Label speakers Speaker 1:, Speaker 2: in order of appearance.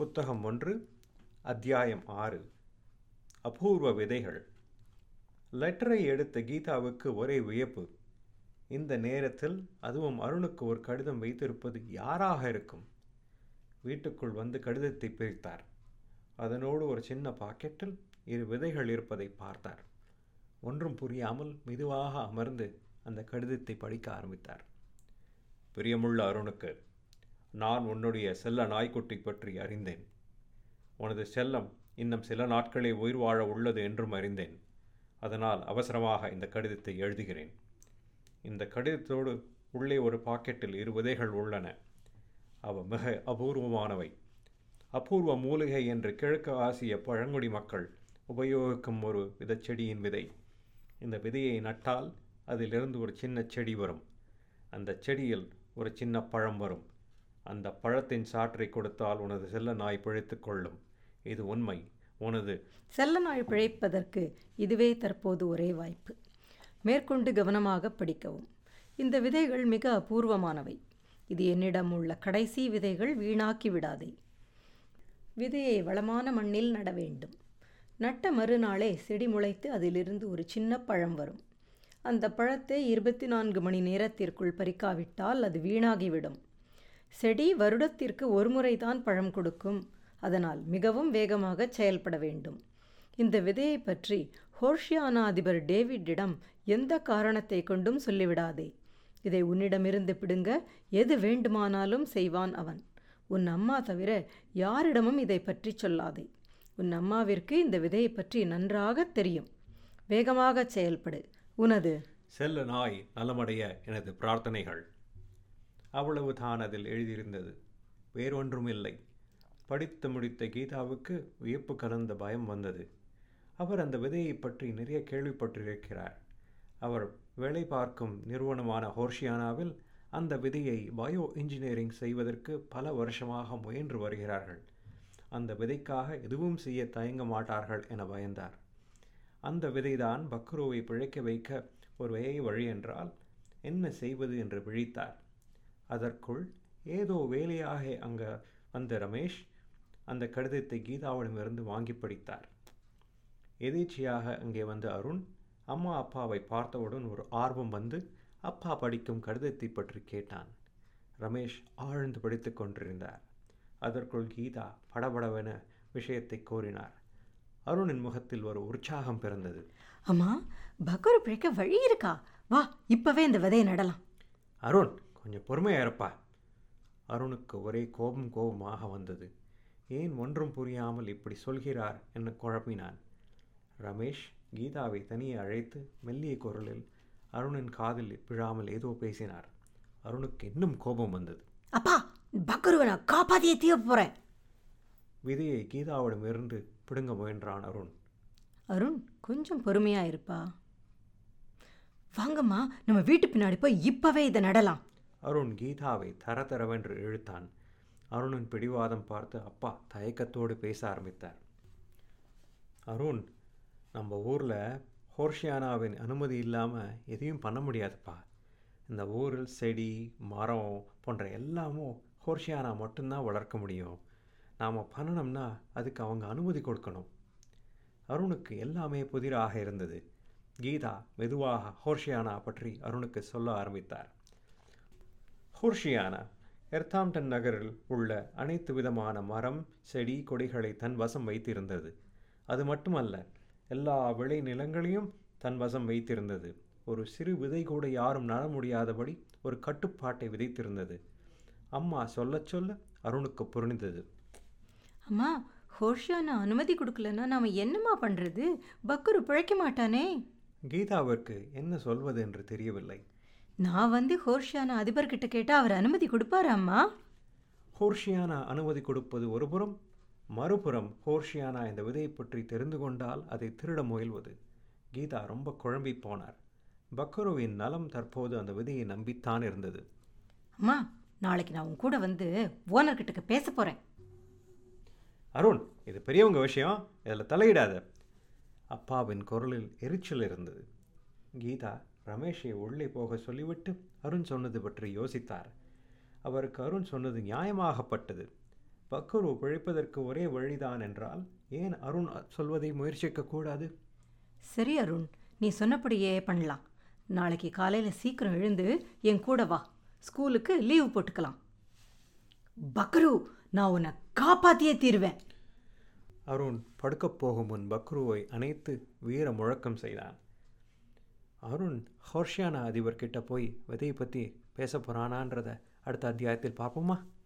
Speaker 1: புத்தகம் ஒன்று அத்தியாயம் ஆறு அபூர்வ விதைகள் லெட்டரை எடுத்த கீதாவுக்கு ஒரே வியப்பு இந்த நேரத்தில் அதுவும் அருணுக்கு ஒரு கடிதம் வைத்திருப்பது யாராக இருக்கும் வீட்டுக்குள் வந்து கடிதத்தை பிரித்தார் அதனோடு ஒரு சின்ன பாக்கெட்டில் இரு விதைகள் இருப்பதை பார்த்தார் ஒன்றும் புரியாமல் மெதுவாக அமர்ந்து அந்த கடிதத்தை படிக்க ஆரம்பித்தார் பிரியமுள்ள அருணுக்கு நான் உன்னுடைய செல்ல நாய்க்குட்டி பற்றி அறிந்தேன் உனது செல்லம் இன்னும் சில நாட்களே உயிர் வாழ உள்ளது என்றும் அறிந்தேன் அதனால் அவசரமாக இந்த கடிதத்தை எழுதுகிறேன் இந்த கடிதத்தோடு உள்ளே ஒரு பாக்கெட்டில் இரு விதைகள் உள்ளன அவ மிக அபூர்வமானவை அபூர்வ மூலிகை என்று கிழக்கு ஆசிய பழங்குடி மக்கள் உபயோகிக்கும் ஒரு விதச்செடியின் விதை இந்த விதையை நட்டால் அதிலிருந்து ஒரு சின்ன செடி வரும் அந்த செடியில் ஒரு சின்ன பழம் வரும் அந்த பழத்தின் சாற்றை கொடுத்தால் உனது செல்ல நாய் பிழைத்துக் கொள்ளும் இது உண்மை உனது
Speaker 2: செல்ல நாய் பிழைப்பதற்கு இதுவே தற்போது ஒரே வாய்ப்பு மேற்கொண்டு கவனமாக படிக்கவும் இந்த விதைகள் மிக அபூர்வமானவை இது என்னிடம் உள்ள கடைசி விதைகள் வீணாக்கி விடாதே விதையை வளமான மண்ணில் நட வேண்டும் நட்ட மறுநாளே செடி முளைத்து அதிலிருந்து ஒரு சின்ன பழம் வரும் அந்த பழத்தை இருபத்தி நான்கு மணி நேரத்திற்குள் பறிக்காவிட்டால் அது வீணாகிவிடும் செடி வருடத்திற்கு ஒரு முறைதான் பழம் கொடுக்கும் அதனால் மிகவும் வேகமாக செயல்பட வேண்டும் இந்த விதையை பற்றி ஹோர்ஷியானா அதிபர் டேவிட்டிடம் எந்த காரணத்தை கொண்டும் சொல்லிவிடாதே இதை உன்னிடமிருந்து பிடுங்க எது வேண்டுமானாலும் செய்வான் அவன் உன் அம்மா தவிர யாரிடமும் இதை பற்றி சொல்லாதே உன் அம்மாவிற்கு இந்த விதையை பற்றி நன்றாக தெரியும் வேகமாக செயல்படு உனது
Speaker 1: செல்ல நாய் நலமடைய எனது பிரார்த்தனைகள் அவ்வளவுதான் அதில் எழுதியிருந்தது வேறொன்றும் இல்லை படித்து முடித்த கீதாவுக்கு வியப்பு கலந்த பயம் வந்தது அவர் அந்த விதையை பற்றி நிறைய கேள்விப்பட்டிருக்கிறார் அவர் வேலை பார்க்கும் நிறுவனமான ஹோர்ஷியானாவில் அந்த விதையை பயோ இன்ஜினியரிங் செய்வதற்கு பல வருஷமாக முயன்று வருகிறார்கள் அந்த விதைக்காக எதுவும் செய்ய தயங்க மாட்டார்கள் என பயந்தார் அந்த விதைதான் பக்ரோவை பிழைக்க வைக்க ஒரு ஒரே வழி என்றால் என்ன செய்வது என்று விழித்தார் அதற்குள் ஏதோ வேலையாக அங்கே வந்த ரமேஷ் அந்த கடிதத்தை கீதாவிடமிருந்து வாங்கி படித்தார் எதேச்சியாக அங்கே வந்த அருண் அம்மா அப்பாவை பார்த்தவுடன் ஒரு ஆர்வம் வந்து அப்பா படிக்கும் கடிதத்தை பற்றி கேட்டான் ரமேஷ் ஆழ்ந்து படித்து கொண்டிருந்தார் அதற்குள் கீதா படபடவென விஷயத்தை கோரினார் அருணின் முகத்தில் ஒரு உற்சாகம் பிறந்தது
Speaker 2: அம்மா பக்கரு பிழைக்க வழி இருக்கா வா இப்பவே இந்த விதையை நடலாம்
Speaker 1: அருண் கொஞ்சம் பொறுமையா இருப்பா அருணுக்கு ஒரே கோபம் கோபமாக வந்தது ஏன் ஒன்றும் புரியாமல் இப்படி சொல்கிறார் என்று குழப்பினான் ரமேஷ் கீதாவை தனியே அழைத்து மெல்லிய குரலில் அருணின் காதில் விழாமல் ஏதோ பேசினார் அருணுக்கு இன்னும் கோபம் வந்தது
Speaker 2: அப்பா பக்கருவை நான் காப்பாத்தியே தீவ போறேன்
Speaker 1: விதையை கீதாவிடமிருந்து பிடுங்க முயன்றான் அருண்
Speaker 2: அருண் கொஞ்சம் பொறுமையா இருப்பா வாங்கம்மா நம்ம வீட்டு பின்னாடி போய் இப்பவே இதை நடலாம்
Speaker 1: அருண் கீதாவை தர தரவென்று இழுத்தான் அருணின் பிடிவாதம் பார்த்து அப்பா தயக்கத்தோடு பேச ஆரம்பித்தார் அருண் நம்ம ஊரில் ஹோர்ஷியானாவின் அனுமதி இல்லாமல் எதையும் பண்ண முடியாதுப்பா இந்த ஊரில் செடி மரம் போன்ற எல்லாமும் ஹோர்ஷியானா மட்டும்தான் வளர்க்க முடியும் நாம் பண்ணணும்னா அதுக்கு அவங்க அனுமதி கொடுக்கணும் அருணுக்கு எல்லாமே புதிராக இருந்தது கீதா மெதுவாக ஹோர்ஷியானா பற்றி அருணுக்கு சொல்ல ஆரம்பித்தார் ஹோர்ஷியானா எர்தாம்டன் நகரில் உள்ள அனைத்து விதமான மரம் செடி கொடிகளை தன் வசம் வைத்திருந்தது அது மட்டுமல்ல எல்லா விளை நிலங்களையும் தன் வசம் வைத்திருந்தது ஒரு சிறு விதை கூட யாரும் நட முடியாதபடி ஒரு கட்டுப்பாட்டை விதைத்திருந்தது அம்மா சொல்லச் சொல்ல அருணுக்கு புரிந்தது
Speaker 2: அம்மா ஹோர்ஷியானா அனுமதி கொடுக்கலன்னா நாம என்னம்மா பண்றது பக்கரு பிழைக்க மாட்டானே
Speaker 1: கீதாவிற்கு என்ன சொல்வது என்று தெரியவில்லை
Speaker 2: நான் வந்து ஹோர்ஷியானா அதிபர்கிட்ட கேட்டா அவர் அனுமதி கொடுப்பாரா அம்மா
Speaker 1: ஹோர்ஷியானா அனுமதி கொடுப்பது ஒருபுறம் மறுபுறம் ஹோர்ஷியானா இந்த விதையை பற்றி தெரிந்து கொண்டால் அதை திருட முயல்வது கீதா ரொம்ப குழம்பி போனார் பக்கருவின் நலம் தற்போது அந்த விதையை நம்பித்தான் இருந்தது
Speaker 2: அம்மா நாளைக்கு நான் உன் கூட வந்து ஓனர்கிட்ட பேச போறேன்
Speaker 1: அருண் இது பெரியவங்க விஷயம் இதில் தலையிடாத அப்பாவின் குரலில் எரிச்சல் இருந்தது கீதா ரமேஷை உள்ளே போக சொல்லிவிட்டு அருண் சொன்னது பற்றி யோசித்தார் அவருக்கு அருண் சொன்னது நியாயமாகப்பட்டது பக்ரு பிழைப்பதற்கு ஒரே வழிதான் என்றால் ஏன் அருண் சொல்வதை முயற்சிக்க கூடாது
Speaker 2: சரி அருண் நீ சொன்னபடியே பண்ணலாம் நாளைக்கு காலையில் சீக்கிரம் எழுந்து என் கூட வா ஸ்கூலுக்கு லீவ் போட்டுக்கலாம் பக்ரு நான் உன்னை காப்பாத்தியே தீருவேன்
Speaker 1: அருண் படுக்கப் போகும் முன் பக்ருவை அணைத்து வீர முழக்கம் செய்தான் அருண் ஹோர்ஷியானா அதிபர்கிட்ட போய் விதையை பற்றி பேச போகிறானான்றத அடுத்த அத்தியாயத்தில் பார்ப்போமா